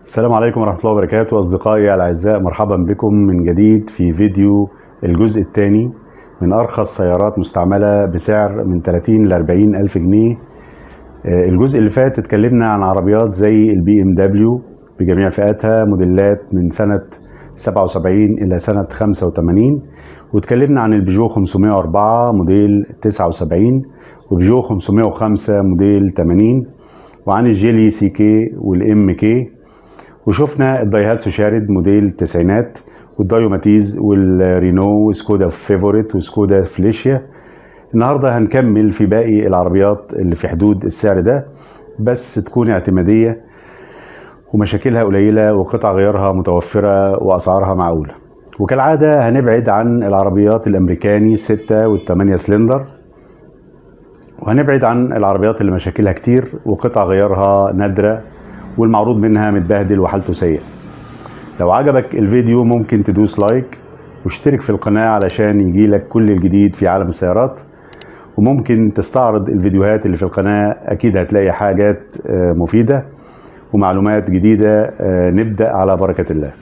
السلام عليكم ورحمة الله وبركاته أصدقائي الأعزاء مرحبا بكم من جديد في فيديو الجزء الثاني من أرخص سيارات مستعملة بسعر من 30 ل 40 ألف جنيه آه، الجزء اللي فات اتكلمنا عن عربيات زي البي ام دبليو بجميع فئاتها موديلات من سنة 77 إلى سنة 85 واتكلمنا عن البيجو 504 موديل 79 وبيجو 505 موديل 80 وعن الجيلي سي كي والام كي وشفنا الدايهاتسو شارد موديل التسعينات والدايوماتيز والرينو وسكودا فيفوريت وسكودا فليشيا النهارده هنكمل في باقي العربيات اللي في حدود السعر ده بس تكون اعتماديه ومشاكلها قليله وقطع غيارها متوفره واسعارها معقوله وكالعاده هنبعد عن العربيات الامريكاني الستة والثمانية سلندر وهنبعد عن العربيات اللي مشاكلها كتير وقطع غيارها نادره والمعروض منها متبهدل وحالته سيئة لو عجبك الفيديو ممكن تدوس لايك واشترك في القناة علشان يجيلك كل الجديد في عالم السيارات وممكن تستعرض الفيديوهات اللي في القناة أكيد هتلاقي حاجات آه، مفيدة ومعلومات جديدة آه، نبدأ على بركة الله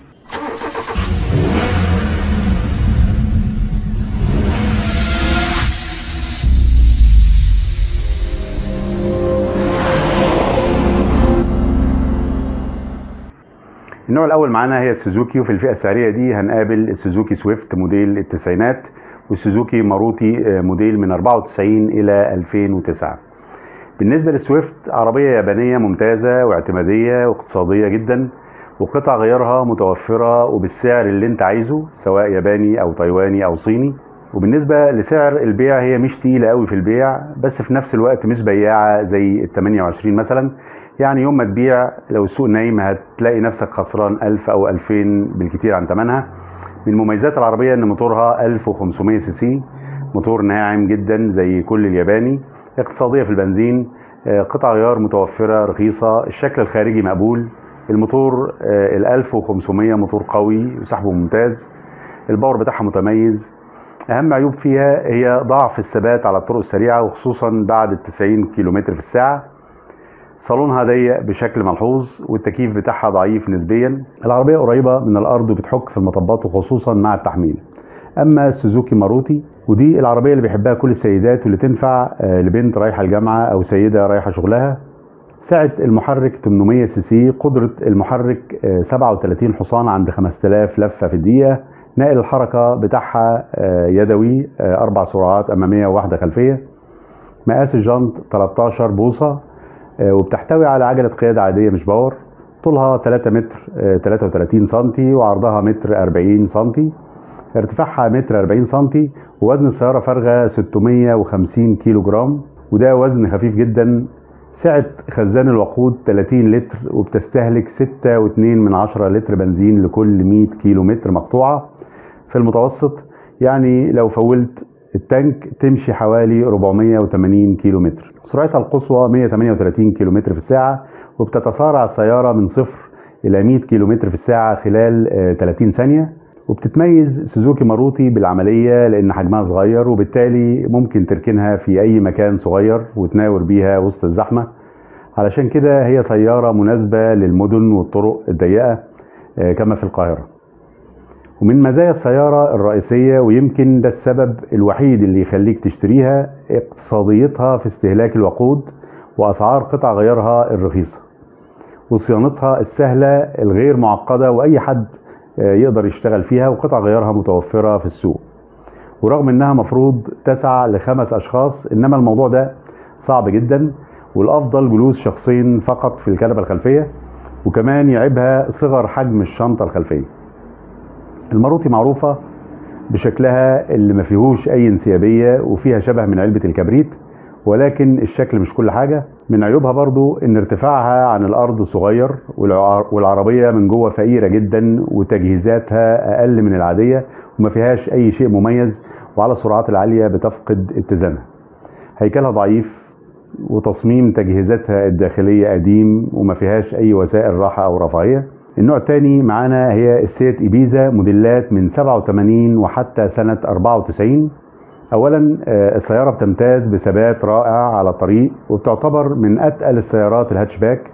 النوع الاول معانا هي السوزوكي وفي الفئه السعريه دي هنقابل السوزوكي سويفت موديل التسعينات والسوزوكي ماروتي آه، موديل من 94 الى 2009 بالنسبه للسويفت عربيه يابانيه ممتازه واعتماديه واقتصاديه جدا وقطع غيارها متوفره وبالسعر اللي انت عايزه سواء ياباني او تايواني او صيني وبالنسبه لسعر البيع هي مش تقيله قوي في البيع بس في نفس الوقت مش بياعه زي ال 28 مثلا يعني يوم ما تبيع لو السوق نايم هتلاقي نفسك خسران 1000 او 2000 بالكتير عن ثمنها من مميزات العربيه ان موتورها 1500 سي سي موتور ناعم جدا زي كل الياباني اقتصاديه في البنزين آه، قطع غيار متوفره رخيصه الشكل الخارجي مقبول الموتور آه، ال 1500 موتور قوي وسحبه ممتاز الباور بتاعها متميز اهم عيوب فيها هي ضعف الثبات على الطرق السريعه وخصوصا بعد ال 90 كيلومتر في الساعه صالونها ضيق بشكل ملحوظ والتكييف بتاعها ضعيف نسبيا العربيه قريبه من الارض وبتحك في المطبات وخصوصا مع التحميل اما السوزوكي ماروتي ودي العربيه اللي بيحبها كل السيدات واللي تنفع آه، لبنت رايحه الجامعه او سيده رايحه شغلها سعه المحرك 800 سي سي قدره المحرك آه، 37 حصان عند 5000 لفه في الدقيقه نقل الحركه بتاعها آه، يدوي آه، اربع سرعات اماميه وواحده خلفيه مقاس الجنط 13 بوصه آه، وبتحتوي على عجلة قيادة عادية مش باور طولها 3 متر آه، 33 سنتي وعرضها متر 40 سنتي ارتفاعها متر 40 سنتي ووزن السيارة فارغة 650 كيلو جرام وده وزن خفيف جدا سعة خزان الوقود 30 لتر وبتستهلك 6.2 من 10 لتر بنزين لكل 100 كيلو متر مقطوعة في المتوسط يعني لو فولت التانك تمشي حوالي 480 كيلو متر سرعتها القصوى 138 كيلو متر في الساعة وبتتسارع السيارة من صفر إلى 100 كيلو متر في الساعة خلال آه، 30 ثانية وبتتميز سوزوكي ماروتي بالعملية لأن حجمها صغير وبالتالي ممكن تركنها في أي مكان صغير وتناور بيها وسط الزحمة علشان كده هي سيارة مناسبة للمدن والطرق الضيقة آه، كما في القاهرة ومن مزايا السيارة الرئيسية ويمكن ده السبب الوحيد اللي يخليك تشتريها اقتصاديتها في استهلاك الوقود وأسعار قطع غيارها الرخيصة وصيانتها السهلة الغير معقدة وأي حد آه، يقدر يشتغل فيها وقطع غيارها متوفرة في السوق ورغم انها مفروض تسع لخمس اشخاص انما الموضوع ده صعب جدا والافضل جلوس شخصين فقط في الكنبه الخلفيه وكمان يعيبها صغر حجم الشنطه الخلفيه الماروتي معروفة بشكلها اللي ما فيهوش أي انسيابية وفيها شبه من علبة الكبريت ولكن الشكل مش كل حاجة من عيوبها برضو إن ارتفاعها عن الأرض صغير والع- والعربية من جوه فقيرة جدا وتجهيزاتها أقل من العادية وما فيهاش أي شيء مميز وعلى السرعات العالية بتفقد اتزانها هيكلها ضعيف وتصميم تجهيزاتها الداخلية قديم وما فيهاش أي وسائل راحة أو رفاهية النوع الثاني معانا هي السيت إبيزا موديلات من 87 وحتى سنة 94 اولا آه، السياره بتمتاز بثبات رائع على الطريق وبتعتبر من اتقل السيارات الهاتشباك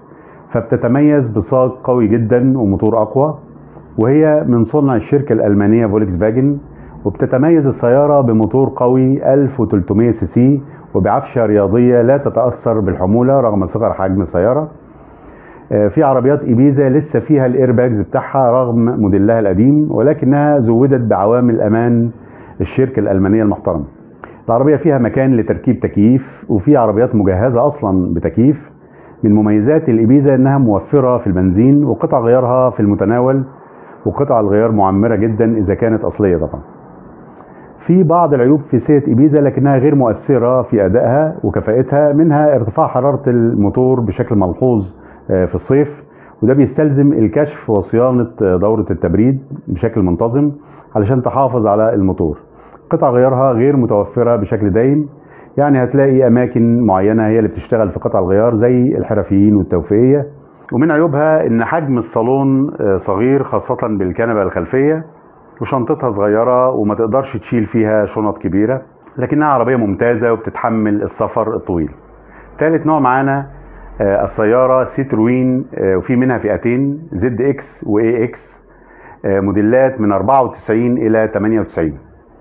فبتتميز بصاج قوي جدا وموتور اقوى وهي من صنع الشركة الألمانية فولكس فاجن وبتتميز السيارة بموتور قوي 1300 سي سي وبعفشة رياضية لا تتأثر بالحمولة رغم صغر حجم السيارة آه، في عربيات إيبيزا لسه فيها الإيرباجز بتاعها رغم موديلها القديم ولكنها زودت بعوامل أمان الشركة الألمانية المحترمة العربية فيها مكان لتركيب تكييف وفي عربيات مجهزة أصلا بتكييف من مميزات الإبيزا إنها موفرة في البنزين وقطع غيارها في المتناول وقطع الغيار معمرة جدا إذا كانت أصلية طبعا في بعض العيوب في سيت إبيزا لكنها غير مؤثرة في أدائها وكفاءتها منها ارتفاع حرارة الموتور بشكل ملحوظ آه، في الصيف وده بيستلزم الكشف وصيانة آه، دورة التبريد بشكل منتظم علشان تحافظ على الموتور قطع غيارها غير متوفرة بشكل دايم يعني هتلاقي أماكن معينة هي اللي بتشتغل في قطع الغيار زي الحرفيين والتوفيقية ومن عيوبها إن حجم الصالون آه، صغير خاصة بالكنبة الخلفية وشنطتها صغيرة وما تقدرش تشيل فيها شنط كبيرة لكنها عربية ممتازة وبتتحمل السفر الطويل ثالث نوع معانا آه، السيارة سيتروين آه، وفي منها فئتين زد اكس واي اكس موديلات من 94 الى 98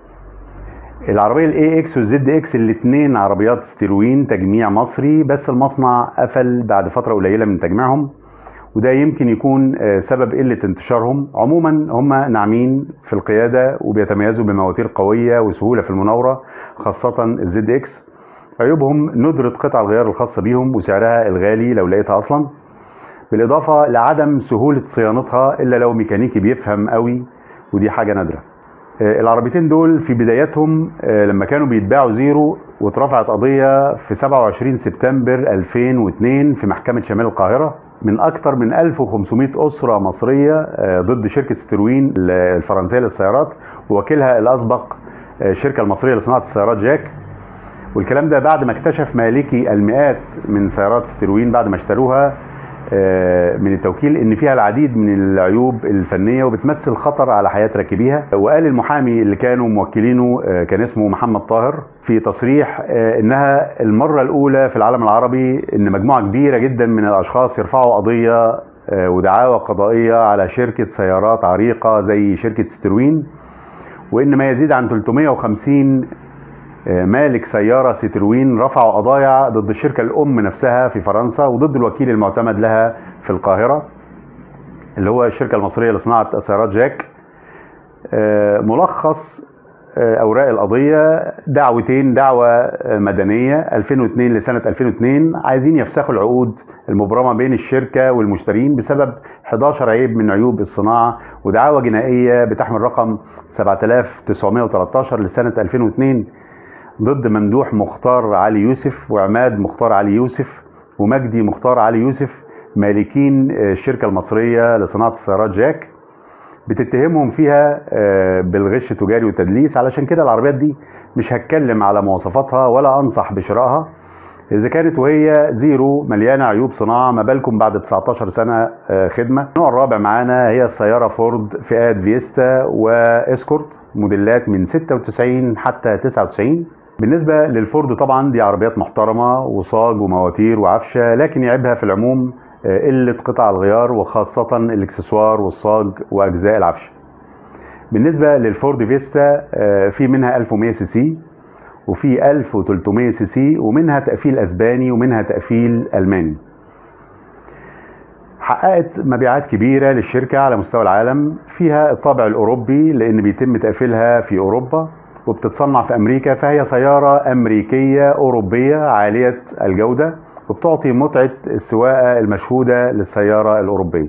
العربيه الاي اكس والزد اكس الاثنين عربيات ستيروين تجميع مصري بس المصنع قفل بعد فتره قليله من تجميعهم وده يمكن يكون آه، سبب قله انتشارهم عموما هم ناعمين في القياده وبيتميزوا بمواتير قويه وسهوله في المناوره خاصه الزد اكس عيوبهم ندرة قطع الغيار الخاصة بيهم وسعرها الغالي لو لقيتها أصلا بالإضافة لعدم سهولة صيانتها إلا لو ميكانيكي بيفهم قوي ودي حاجة نادرة آه، العربيتين دول في بداياتهم آه، لما كانوا بيتباعوا زيرو واترفعت قضية في 27 سبتمبر 2002 في محكمة شمال القاهرة من أكثر من 1500 أسرة مصرية آه، ضد شركة ستروين الفرنسية للسيارات ووكيلها الأسبق الشركة المصرية لصناعة السيارات جاك والكلام ده بعد ما اكتشف مالكي المئات من سيارات ستروين بعد ما اشتروها آه، من التوكيل ان فيها العديد من العيوب الفنيه وبتمثل خطر على حياه راكبيها وقال المحامي اللي كانوا موكلينه آه، كان اسمه محمد طاهر في تصريح آه، انها المره الاولى في العالم العربي ان مجموعه كبيره جدا من الاشخاص يرفعوا قضيه ودعاوى قضائيه على شركه سيارات عريقه زي شركه ستروين وان ما يزيد عن 350 آه، مالك سيارة سيتروين رفعوا قضايا ضد الشركة الأم نفسها في فرنسا وضد الوكيل المعتمد لها في القاهرة اللي هو الشركة المصرية لصناعة سيارات جاك آه، ملخص آه، أوراق القضية دعوتين دعوة مدنية 2002 لسنة 2002 عايزين يفسخوا العقود المبرمة بين الشركة والمشترين بسبب 11 عيب من عيوب الصناعة ودعاوى جنائية بتحمل رقم 7913 لسنة 2002 ضد ممدوح مختار علي يوسف وعماد مختار علي يوسف ومجدي مختار علي يوسف مالكين آه، الشركة المصرية لصناعة السيارات جاك بتتهمهم فيها آه، بالغش التجاري والتدليس علشان كده العربيات دي مش هتكلم على مواصفاتها ولا انصح بشرائها اذا كانت وهي زيرو مليانه عيوب صناعه ما بالكم بعد 19 سنه آه، خدمه النوع الرابع معانا هي السياره فورد فئات فيستا واسكورت موديلات من 96 حتى 99 بالنسبة للفورد طبعا دي عربيات محترمة وصاج ومواتير وعفشة لكن يعيبها في العموم آه، قلة قطع الغيار وخاصة الاكسسوار والصاج وأجزاء العفشة بالنسبة للفورد فيستا آه، في منها 1100 سي سي وفي 1300 سي سي ومنها تقفيل اسباني ومنها تقفيل الماني حققت مبيعات كبيره للشركه على مستوى العالم فيها الطابع الاوروبي لان بيتم تقفيلها في اوروبا وبتتصنع في امريكا فهي سياره امريكيه اوروبيه عاليه الجوده وبتعطي متعه السواقه المشهوده للسياره الاوروبيه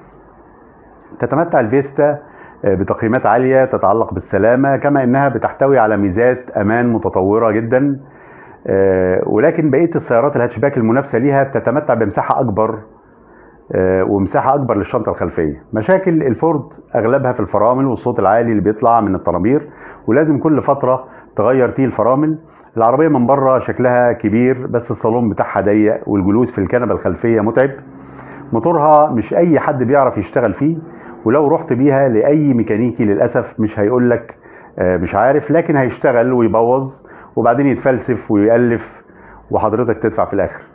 تتمتع الفيستا آه، بتقييمات عاليه تتعلق بالسلامه كما انها بتحتوي على ميزات امان متطوره جدا آه، ولكن بقيه السيارات الهاتشباك المنافسه ليها بتتمتع بمساحه اكبر آه، ومساحه اكبر للشنطه الخلفيه مشاكل الفورد اغلبها في الفرامل والصوت العالي اللي بيطلع من الطنابير ولازم كل فتره تغير تيه الفرامل العربيه من بره شكلها كبير بس الصالون بتاعها ضيق والجلوس في الكنبه الخلفيه متعب موتورها مش اي حد بيعرف يشتغل فيه ولو رحت بيها لاي ميكانيكي للاسف مش هيقول لك آه، مش عارف لكن هيشتغل ويبوظ وبعدين يتفلسف ويألف وحضرتك تدفع في الاخر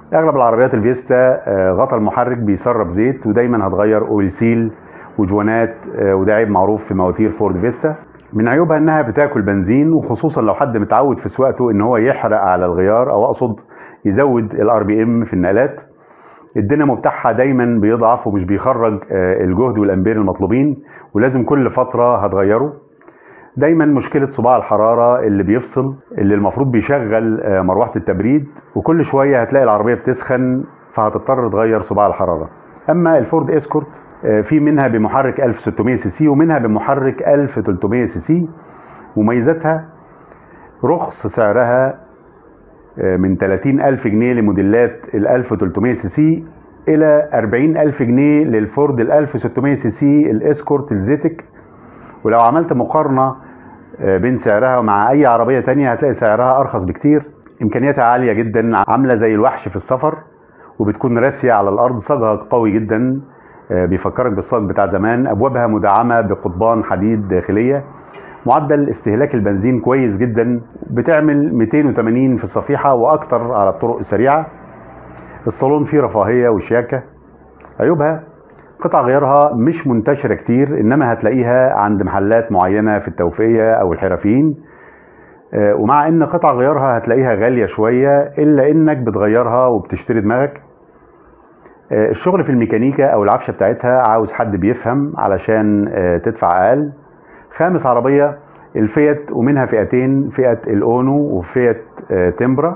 اغلب العربيات الفيستا آه، غطا المحرك بيسرب زيت ودايما هتغير اويل سيل وجوانات آه، وده عيب معروف في مواتير فورد فيستا من عيوبها انها بتاكل بنزين وخصوصا لو حد متعود في سواقته ان هو يحرق على الغيار او اقصد يزود الار بي ام في النقلات الدينامو بتاعها دايما بيضعف ومش بيخرج آه، الجهد والامبير المطلوبين ولازم كل فتره هتغيره دايما مشكله صباع الحراره اللي بيفصل اللي المفروض بيشغل آه، مروحه التبريد وكل شويه هتلاقي العربيه بتسخن فهتضطر تغير صباع الحراره اما الفورد اسكورت آه، في منها بمحرك 1600 سي سي ومنها بمحرك 1300 سي سي مميزاتها رخص سعرها آه، من 30 ألف جنيه لموديلات ال 1300 سي سي إلى 40 ألف جنيه للفورد ال 1600 سي سي الاسكورت الزيتك ولو عملت مقارنة آه، بين سعرها مع أي عربية تانية هتلاقي سعرها أرخص بكتير إمكانياتها عالية جدا عاملة زي الوحش في السفر وبتكون راسية على الأرض صاجها قوي جدا آه، بيفكرك بالصاج بتاع زمان أبوابها مدعمة بقضبان حديد داخلية معدل استهلاك البنزين كويس جدا بتعمل 280 في الصفيحة وأكتر على الطرق السريعة الصالون فيه رفاهية وشياكة عيوبها قطع غيارها مش منتشرة كتير إنما هتلاقيها عند محلات معينة في التوفية أو الحرفيين آه، ومع إن قطع غيارها هتلاقيها غالية شوية إلا إنك بتغيرها وبتشتري دماغك آه، الشغل في الميكانيكا أو العفشة بتاعتها عاوز حد بيفهم علشان آه، تدفع أقل خامس عربية الفيات ومنها فئتين فئة الأونو وفئة آه، تمبرا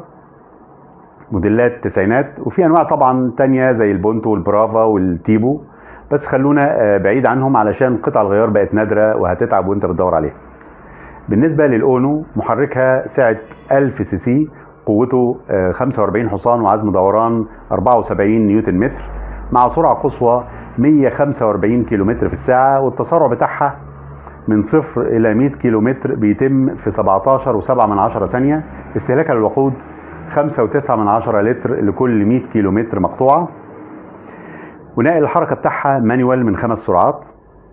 موديلات تسعينات وفي أنواع طبعا تانية زي البونتو والبرافا والتيبو بس خلونا آه، بعيد عنهم علشان قطع الغيار بقت نادرة وهتتعب وانت بتدور عليها بالنسبة للأونو محركها سعة 1000 سي سي قوته آه، 45 حصان وعزم دوران 74 نيوتن متر مع سرعة قصوى 145 كيلومتر في الساعة والتسارع بتاعها من صفر إلى 100 كيلومتر بيتم في 17 و7 من عشرة ثانية استهلاكها للوقود 5 و9 من عشرة لتر لكل 100 كيلومتر مقطوعة ونقل الحركة بتاعها مانيوال من خمس سرعات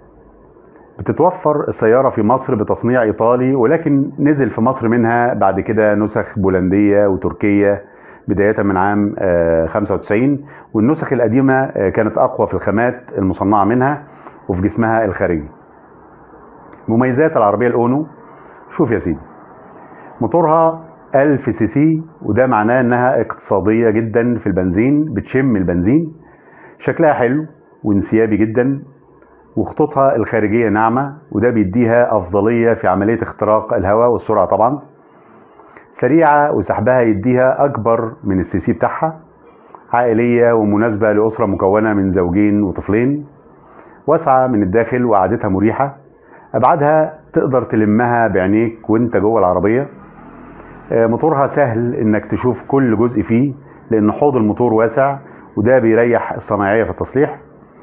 بتتوفر السيارة في مصر بتصنيع إيطالي ولكن نزل في مصر منها بعد كده نسخ بولندية وتركية بداية من عام آه، 95 والنسخ القديمة آه، كانت أقوى في الخامات المصنعة منها وفي جسمها الخارجي مميزات العربية الأونو شوف يا سيدي موتورها 1000 سي سي وده معناه انها اقتصادية جدا في البنزين بتشم البنزين شكلها حلو وانسيابي جدا وخطوطها الخارجية ناعمة وده بيديها أفضلية في عملية اختراق الهواء والسرعة طبعا سريعة وسحبها يديها أكبر من السي سي بتاعها عائلية ومناسبة لأسرة مكونة من زوجين وطفلين واسعة من الداخل وقعدتها مريحة أبعادها تقدر تلمها بعينيك وانت جوه العربية آه، موتورها سهل انك تشوف كل جزء فيه لان حوض الموتور واسع وده بيريح الصناعية في التصليح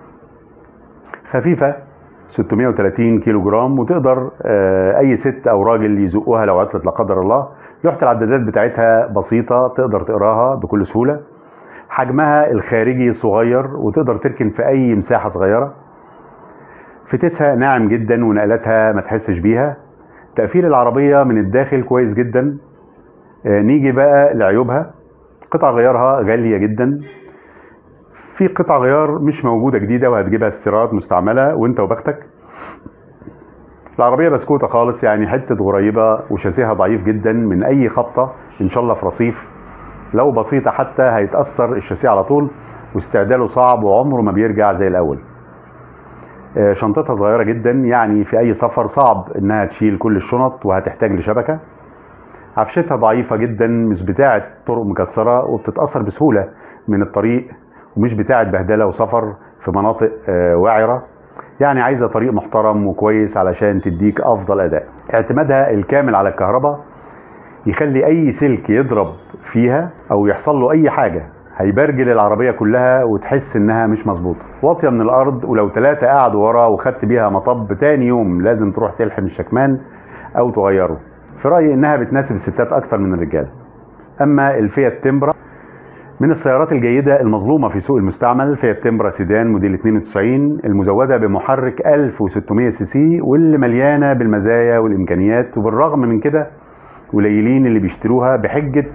خفيفة 630 كيلو جرام وتقدر آه، اي ست او راجل يزقوها لو عطلت لا قدر الله لوحة العدادات بتاعتها بسيطة تقدر تقراها بكل سهولة حجمها الخارجي صغير وتقدر تركن في اي مساحة صغيرة فتسها ناعم جدا ونقلاتها ما تحسش بيها تقفيل العربية من الداخل كويس جدا آه، نيجي بقى لعيوبها قطع غيارها غالية جدا في قطع غيار مش موجودة جديدة وهتجيبها استيراد مستعملة وانت وبختك العربية بسكوتة خالص يعني حتة غريبة وشاسيها ضعيف جدا من أي خبطة إن شاء الله في رصيف لو بسيطة حتى هيتأثر الشاسيه على طول واستعداله صعب وعمره ما بيرجع زي الأول آه، شنطتها صغيرة جدا يعني في أي سفر صعب إنها تشيل كل الشنط وهتحتاج لشبكة عفشتها ضعيفة جدا مش بتاعة طرق مكسرة وبتتأثر بسهولة من الطريق ومش بتاعة بهدلة وسفر في مناطق آه، وعرة يعني عايزة طريق محترم وكويس علشان تديك أفضل أداء اعتمادها الكامل على الكهرباء يخلي أي سلك يضرب فيها أو يحصل له أي حاجة هيبرجل العربية كلها وتحس إنها مش مظبوطة واطية من الأرض ولو ثلاثة قعدوا ورا وخدت بيها مطب تاني يوم لازم تروح تلحم الشكمان أو تغيره في رأيي إنها بتناسب الستات أكتر من الرجال أما الفيات تمبرا من السيارات الجيدة المظلومة في سوق المستعمل فيات تمبرا سيدان موديل 92 المزودة بمحرك 1600 سي سي واللي مليانة بالمزايا والإمكانيات وبالرغم من كده قليلين اللي بيشتروها بحجة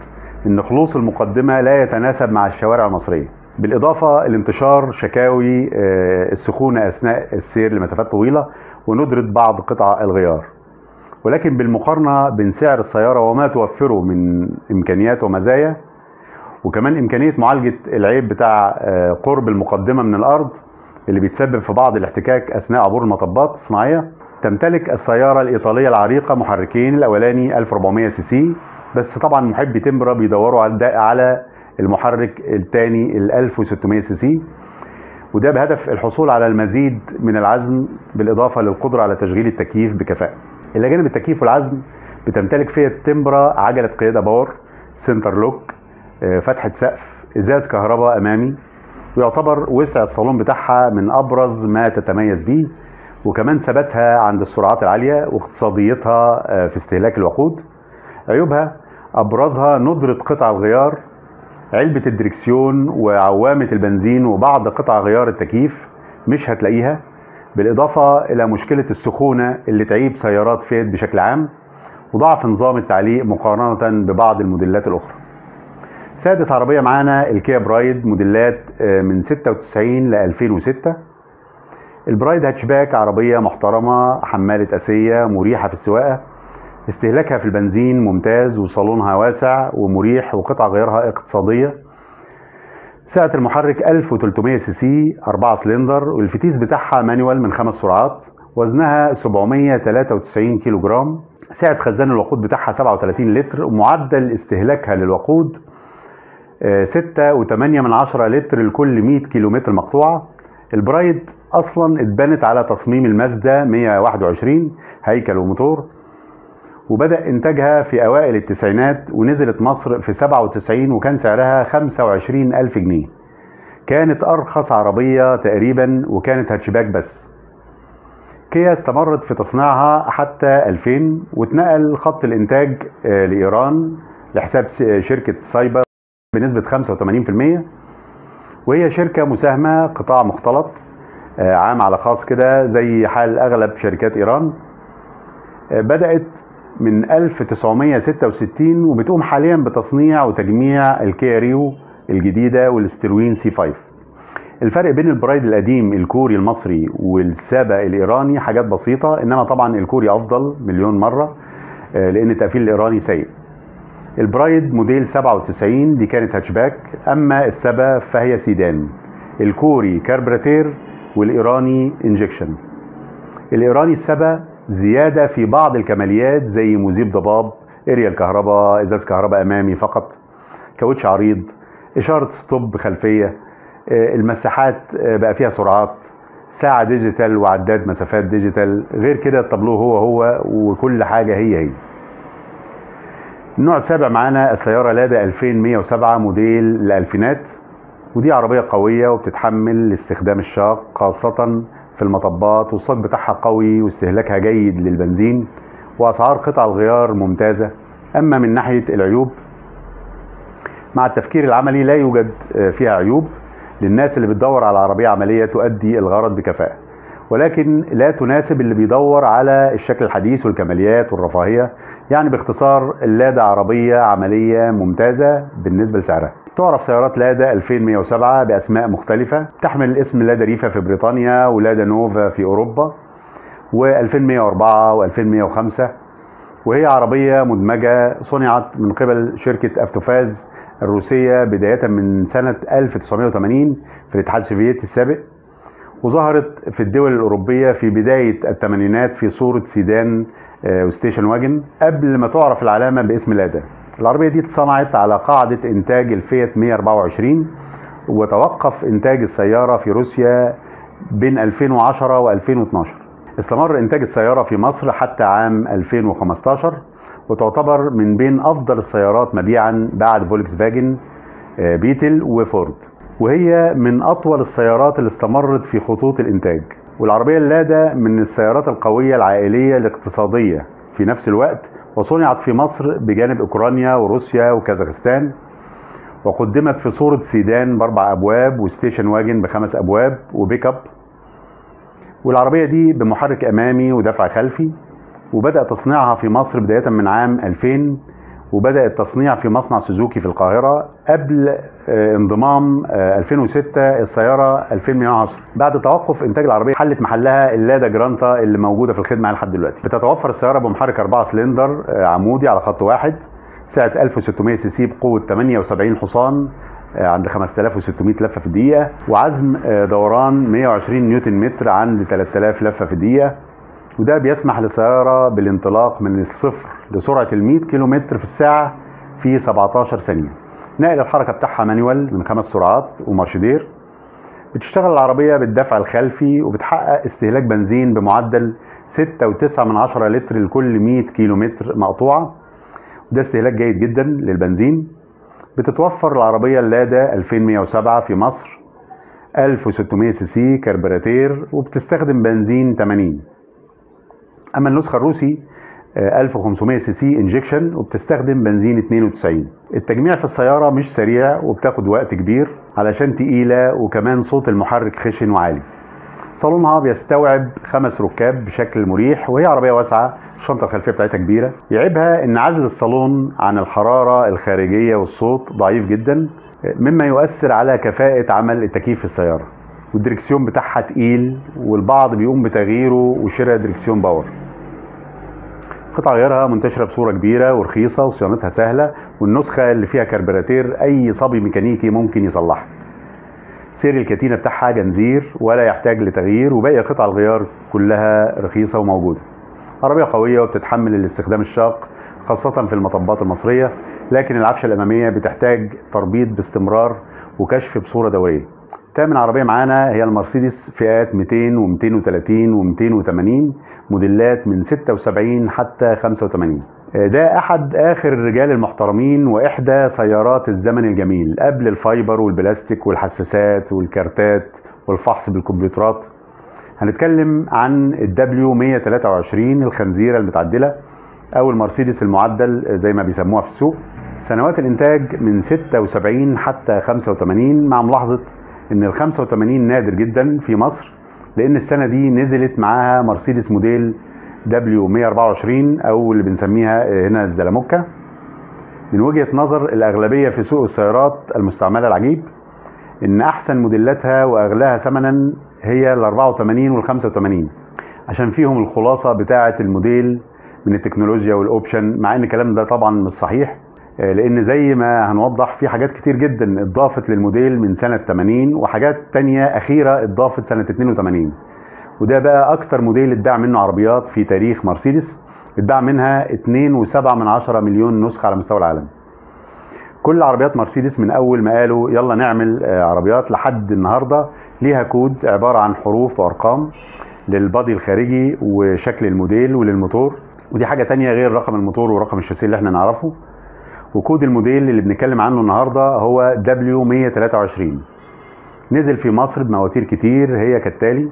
ان خلوص المقدمه لا يتناسب مع الشوارع المصريه بالاضافه لانتشار شكاوي آه، السخونه اثناء السير لمسافات طويله وندره بعض قطع الغيار ولكن بالمقارنه بين سعر السياره وما توفره من امكانيات ومزايا وكمان امكانيه معالجه العيب بتاع آه، قرب المقدمه من الارض اللي بيتسبب في بعض الاحتكاك اثناء عبور المطبات الصناعيه تمتلك السياره الايطاليه العريقه محركين الاولاني 1400 سي سي بس طبعا محبي تمبرا بيدوروا على على المحرك الثاني ال 1600 سي سي وده بهدف الحصول على المزيد من العزم بالاضافه للقدره على تشغيل التكييف بكفاءه. الى جانب التكييف والعزم بتمتلك فيات تمبرا عجله قياده باور سنتر لوك آه، فتحه سقف ازاز كهرباء امامي ويعتبر وسع الصالون بتاعها من ابرز ما تتميز به وكمان ثباتها عند السرعات العاليه واقتصاديتها آه، في استهلاك الوقود عيوبها ابرزها ندره قطع الغيار علبه الدركسيون وعوامه البنزين وبعض قطع غيار التكييف مش هتلاقيها بالاضافه الى مشكله السخونه اللي تعيب سيارات فيت بشكل عام وضعف نظام التعليق مقارنه ببعض الموديلات الاخرى سادس عربيه معانا الكيا برايد موديلات آه، من 96 ل 2006 البرايد هاتشباك عربيه محترمه حماله اسيه مريحه في السواقه استهلاكها في البنزين ممتاز وصالونها واسع ومريح وقطع غيارها اقتصاديه سعة المحرك 1300 سي سي 4 سلندر والفتيس بتاعها مانيوال من خمس سرعات وزنها 793 كيلو جرام سعة خزان الوقود بتاعها 37 لتر ومعدل استهلاكها للوقود 6.8 من عشرة لتر لكل 100 كيلومتر مقطوعة البرايد اصلا اتبنت على تصميم المازدا 121 هيكل وموتور وبدأ إنتاجها في أوائل التسعينات ونزلت مصر في 97 وكان سعرها 25 ألف جنيه كانت أرخص عربية تقريبا وكانت هاتشباك بس كيا استمرت في تصنيعها حتى 2000 واتنقل خط الإنتاج آه، لإيران لحساب شركة سايبر بنسبة 85% وهي شركة مساهمة قطاع مختلط آه، عام على خاص كده زي حال أغلب شركات إيران آه، بدأت من 1966 وبتقوم حاليا بتصنيع وتجميع الكيا ريو الجديدة والستروين سي 5 الفرق بين البرايد القديم الكوري المصري والسابا الإيراني حاجات بسيطة إنما طبعا الكوري أفضل مليون مرة آه، لأن التقفيل الإيراني سيء البرايد موديل 97 دي كانت هاتشباك أما السابا فهي سيدان الكوري كاربراتير والإيراني انجكشن الإيراني السابا زيادة في بعض الكماليات زي مذيب ضباب اريال كهرباء ازاز كهرباء امامي فقط كاوتش عريض اشارة ستوب خلفية آه، المساحات آه، بقى فيها سرعات ساعة ديجيتال وعداد مسافات ديجيتال غير كده التابلو هو هو وكل حاجة هي هي النوع السابع معانا السيارة لادا 2107 موديل الألفينات ودي عربية قوية وبتتحمل الاستخدام الشاق خاصة في المطبات والصاج بتاعها قوي واستهلاكها جيد للبنزين واسعار قطع الغيار ممتازه اما من ناحيه العيوب مع التفكير العملي لا يوجد آه، فيها عيوب للناس اللي بتدور على عربيه عمليه تؤدي الغرض بكفاءه ولكن لا تناسب اللي بيدور على الشكل الحديث والكماليات والرفاهيه يعني باختصار اللادا عربيه عمليه ممتازه بالنسبه لسعرها تعرف سيارات لادا 2107 بأسماء مختلفة تحمل الاسم لادا ريفا في بريطانيا ولادا نوفا في أوروبا و2104 و2105 وهي عربية مدمجة صنعت من قبل شركة أفتوفاز الروسية بداية من سنة 1980 في الاتحاد السوفيتي السابق وظهرت في الدول الأوروبية في بداية الثمانينات في صورة سيدان آه، وستيشن واجن قبل ما تعرف العلامة باسم لادا العربية دي اتصنعت على قاعدة إنتاج الفيات 124 وتوقف إنتاج السيارة في روسيا بين 2010 و 2012 استمر إنتاج السيارة في مصر حتى عام 2015 وتعتبر من بين أفضل السيارات مبيعا بعد فولكس فاجن آه، بيتل وفورد وهي من أطول السيارات اللي استمرت في خطوط الإنتاج والعربية اللادا من السيارات القوية العائلية الاقتصادية في نفس الوقت وصنعت في مصر بجانب اوكرانيا وروسيا وكازاخستان وقدمت في صورة سيدان بأربع أبواب وستيشن واجن بخمس أبواب وبيك أب والعربية دي بمحرك أمامي ودفع خلفي وبدأ تصنيعها في مصر بداية من عام 2000 وبدأ التصنيع في مصنع سوزوكي في القاهرة قبل آه، انضمام آه، 2006 السيارة 2110 بعد توقف إنتاج العربية حلت محلها اللادا جرانتا اللي موجودة في الخدمة لحد دلوقتي بتتوفر السيارة بمحرك 4 سلندر آه، عمودي على خط واحد سعة 1600 سي سي بقوة 78 حصان آه، عند 5600 لفة في الدقيقة وعزم آه، دوران 120 نيوتن متر عند 3000 لفة في الدقيقة وده بيسمح للسيارة بالانطلاق من الصفر لسرعة ال 100 كيلو متر في الساعة في 17 ثانية نقل الحركة بتاعها مانيوال من خمس سرعات ومارشدير بتشتغل العربية بالدفع الخلفي وبتحقق استهلاك بنزين بمعدل 6.9 من عشرة لتر لكل 100 كيلو متر مقطوعة وده استهلاك جيد جدا للبنزين بتتوفر العربية اللادا 2107 في مصر 1600 سي سي كربراتير وبتستخدم بنزين 80 اما النسخه الروسي آه، 1500 سي سي انجكشن وبتستخدم بنزين 92 التجميع في السياره مش سريع وبتاخد وقت كبير علشان تقيله وكمان صوت المحرك خشن وعالي صالونها بيستوعب خمس ركاب بشكل مريح وهي عربيه واسعه الشنطه الخلفيه بتاعتها كبيره يعيبها ان عزل الصالون عن الحراره الخارجيه والصوت ضعيف جدا آه، مما يؤثر على كفاءه عمل التكييف في السياره والدركسيون بتاعها تقيل والبعض بيقوم بتغييره وشراء دركسيون باور قطع غيارها منتشرة بصورة كبيرة ورخيصة وصيانتها سهلة والنسخة اللي فيها كربراتير أي صبي ميكانيكي ممكن يصلحها سير الكتينة بتاعها جنزير ولا يحتاج لتغيير وباقي قطع الغيار كلها رخيصة وموجودة عربية قوية وبتتحمل الاستخدام الشاق خاصة في المطبات المصرية لكن العفشة الأمامية بتحتاج تربيط باستمرار وكشف بصورة دورية تامن عربية معانا هي المرسيدس فئات 200 و230 و280 موديلات من 76 حتى 85 ده أحد آخر الرجال المحترمين وإحدى سيارات الزمن الجميل قبل الفايبر والبلاستيك والحساسات والكارتات والفحص بالكمبيوترات هنتكلم عن الدبليو 123 الخنزيرة المتعدلة أو المرسيدس المعدل زي ما بيسموها في السوق سنوات الإنتاج من 76 حتى 85 مع ملاحظة ان ال 85 نادر جدا في مصر لان السنه دي نزلت معاها مرسيدس موديل دبليو 124 او اللي بنسميها هنا الزلموكه من وجهه نظر الاغلبيه في سوق السيارات المستعمله العجيب ان احسن موديلاتها واغلاها ثمنا هي ال 84 وال 85 عشان فيهم الخلاصه بتاعه الموديل من التكنولوجيا والاوبشن مع ان الكلام ده طبعا مش صحيح لان زي ما هنوضح في حاجات كتير جدا اتضافت للموديل من سنه 80 وحاجات تانية اخيره اتضافت سنه 82 وده بقى اكتر موديل اتباع منه عربيات في تاريخ مرسيدس اتباع منها 2.7 من عشرة مليون نسخه على مستوى العالم كل عربيات مرسيدس من اول ما قالوا يلا نعمل عربيات لحد النهارده ليها كود عباره عن حروف وارقام للبادي الخارجي وشكل الموديل وللموتور ودي حاجه تانية غير رقم الموتور ورقم الشاسيه اللي احنا نعرفه وكود الموديل اللي بنتكلم عنه النهارده هو W123 نزل في مصر بمواتير كتير هي كالتالي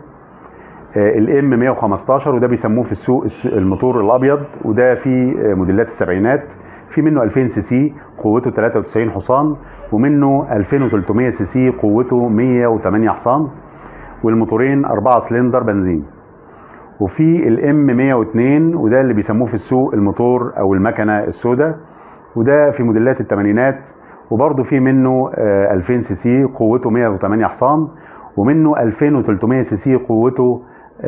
الام 115 وده بيسموه في السوق الموتور الابيض وده في موديلات السبعينات في منه 2000 سي سي قوته 93 حصان ومنه 2300 سي سي قوته 108 حصان والموتورين 4 سلندر بنزين وفي الام 102 وده اللي بيسموه في السوق الموتور او المكنه السوداء وده في موديلات الثمانينات وبرضه في منه 2000 سي سي قوته 108 حصان ومنه 2300 سي سي قوته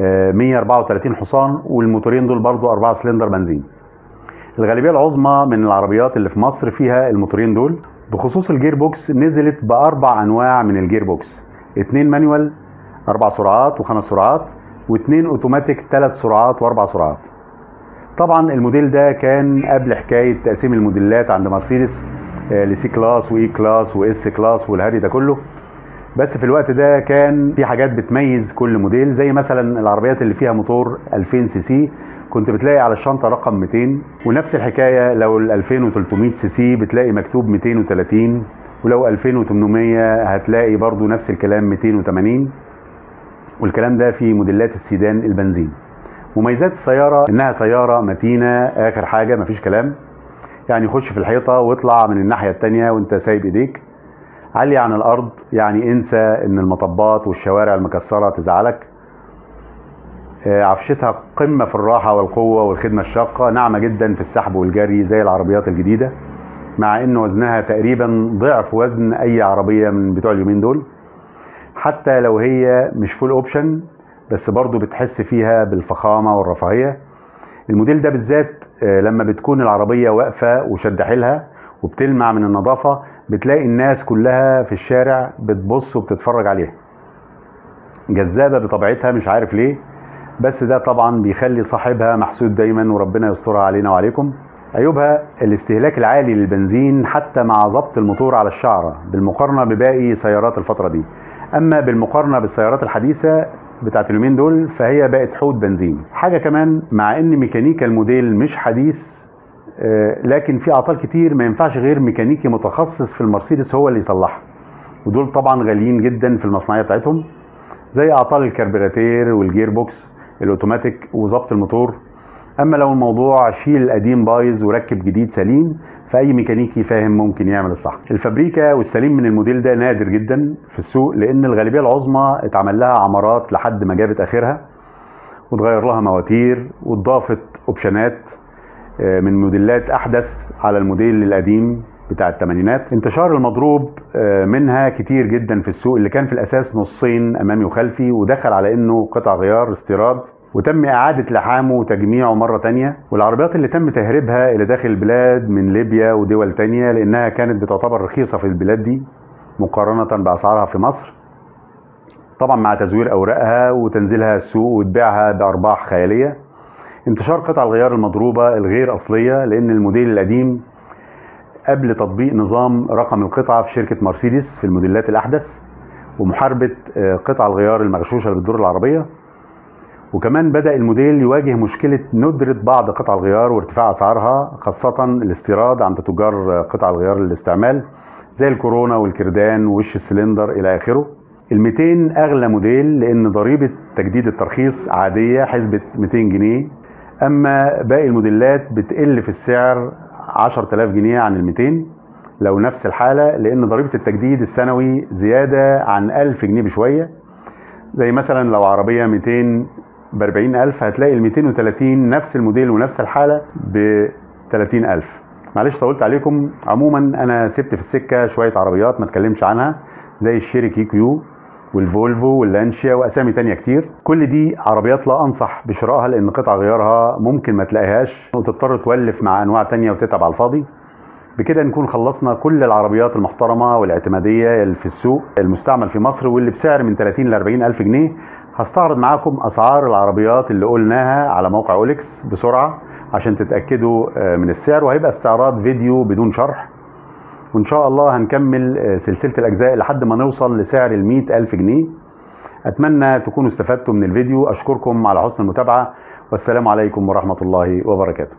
134 حصان والموتورين دول برضه 4 سلندر بنزين الغالبيه العظمى من العربيات اللي في مصر فيها الموتورين دول بخصوص الجير بوكس نزلت باربع انواع من الجير بوكس اتنين مانيوال اربع سرعات وخمس سرعات واتنين اوتوماتيك ثلاث سرعات واربع سرعات طبعا الموديل ده كان قبل حكايه تقسيم الموديلات عند مرسيدس لسي كلاس واي كلاس واس كلاس والهري ده كله بس في الوقت ده كان في حاجات بتميز كل موديل زي مثلا العربيات اللي فيها موتور 2000 سي سي كنت بتلاقي على الشنطه رقم 200 ونفس الحكايه لو ال 2300 سي سي بتلاقي مكتوب 230 ولو 2800 هتلاقي برضو نفس الكلام 280 والكلام ده في موديلات السيدان البنزين مميزات السياره انها سياره متينه اخر حاجه مفيش كلام يعني خش في الحيطه واطلع من الناحيه التانية وانت سايب ايديك عالية عن الارض يعني انسى ان المطبات والشوارع المكسره تزعلك آه، عفشتها قمة في الراحة والقوة والخدمة الشاقة ناعمة جدا في السحب والجري زي العربيات الجديدة مع ان وزنها تقريبا ضعف وزن اي عربية من بتوع اليومين دول حتى لو هي مش فول اوبشن بس برضو بتحس فيها بالفخامة والرفاهية الموديل ده بالذات آه، لما بتكون العربية واقفة وشد حيلها وبتلمع من النظافة بتلاقي الناس كلها في الشارع بتبص وبتتفرج عليها جذابة بطبيعتها مش عارف ليه بس ده طبعا بيخلي صاحبها محسود دايما وربنا يسترها علينا وعليكم عيوبها الاستهلاك العالي للبنزين حتى مع ضبط الموتور على الشعرة بالمقارنة بباقي سيارات الفترة دي أما بالمقارنة بالسيارات الحديثة بتاعت اليومين دول فهي بقت حوت بنزين حاجة كمان مع ان ميكانيكا الموديل مش حديث آه، لكن في اعطال كتير ما ينفعش غير ميكانيكي متخصص في المرسيدس هو اللي يصلحها ودول طبعا غاليين جدا في المصنعيه بتاعتهم زي اعطال الكربيراتير والجير بوكس الاوتوماتيك وظبط الموتور اما لو الموضوع شيل القديم بايظ وركب جديد سليم فاي ميكانيكي فاهم ممكن يعمل الصح الفابريكا والسليم من الموديل ده نادر جدا في السوق لان الغالبيه العظمى اتعمل لها عمارات لحد ما جابت اخرها وتغير لها مواتير واتضافت اوبشنات آه، من موديلات احدث على الموديل القديم بتاع الثمانينات انتشار المضروب آه، منها كتير جدا في السوق اللي كان في الاساس نصين امامي وخلفي ودخل على انه قطع غيار استيراد وتم إعادة لحامه وتجميعه مرة تانية والعربيات اللي تم تهريبها إلى داخل البلاد من ليبيا ودول تانية لأنها كانت بتعتبر رخيصة في البلاد دي مقارنة بأسعارها في مصر طبعا مع تزوير أوراقها وتنزيلها السوق وتبيعها بأرباح خيالية انتشار قطع الغيار المضروبة الغير أصلية لأن الموديل القديم قبل تطبيق نظام رقم القطعة في شركة مرسيدس في الموديلات الأحدث ومحاربة آه، قطع الغيار المغشوشة اللي بتدور العربية وكمان بدأ الموديل يواجه مشكلة ندرة بعض قطع الغيار وارتفاع أسعارها خاصة الاستيراد عند تجار قطع الغيار للاستعمال زي الكورونا والكردان ووش السلندر إلى آخره ال 200 أغلى موديل لأن ضريبة تجديد الترخيص عادية حسبة 200 جنيه أما باقي الموديلات بتقل في السعر 10000 جنيه عن ال 200 لو نفس الحالة لأن ضريبة التجديد السنوي زيادة عن 1000 جنيه بشوية زي مثلا لو عربية 200 ب 40000 هتلاقي ال 230 نفس الموديل ونفس الحالة ب 30000 معلش طولت عليكم عموما انا سبت في السكة شوية عربيات ما اتكلمش عنها زي الشيري كيو والفولفو واللانشيا واسامي تانية كتير كل دي عربيات لا انصح بشرائها لان قطع غيارها ممكن ما تلاقيهاش وتضطر تولف مع انواع تانية وتتعب على الفاضي بكده نكون خلصنا كل العربيات المحترمة والاعتمادية اللي في السوق المستعمل في مصر واللي بسعر من 30 ل 40 ألف جنيه هستعرض معاكم أسعار العربيات اللي قلناها على موقع أوليكس بسرعة عشان تتأكدوا آه، من السعر وهيبقى استعراض فيديو بدون شرح وإن شاء الله هنكمل آه، سلسلة الأجزاء لحد ما نوصل لسعر ال ألف جنيه أتمنى تكونوا استفدتم من الفيديو أشكركم على حسن المتابعة والسلام عليكم ورحمة الله وبركاته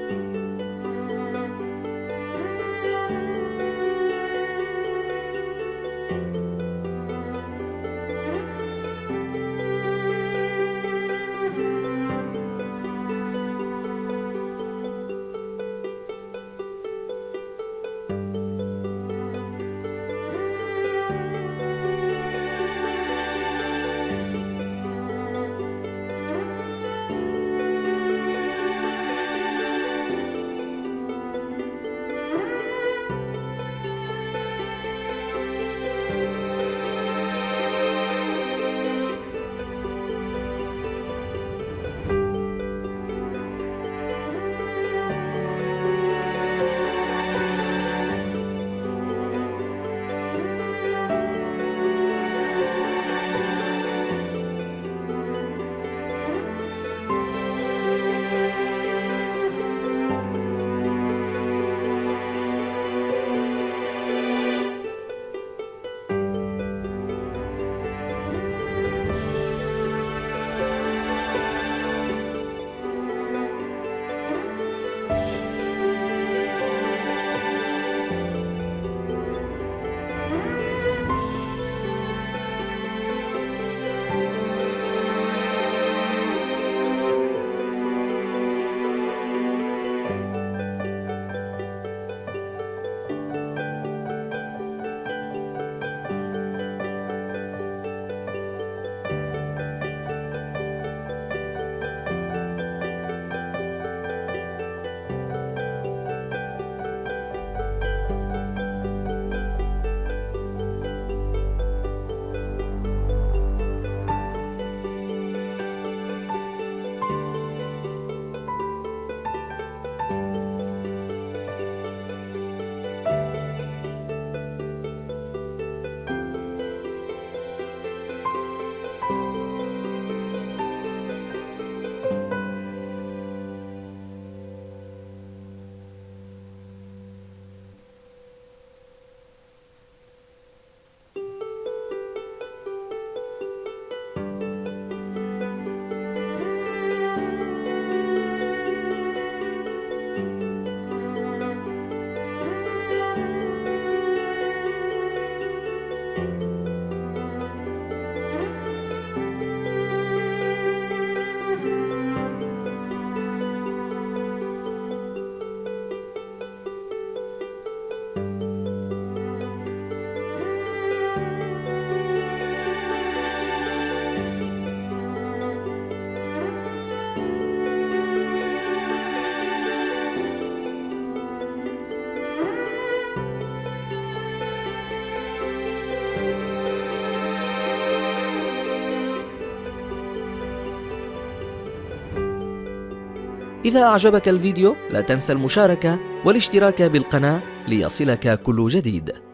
إذا أعجبك الفيديو لا تنسى المشاركة والاشتراك بالقناة ليصلك كل جديد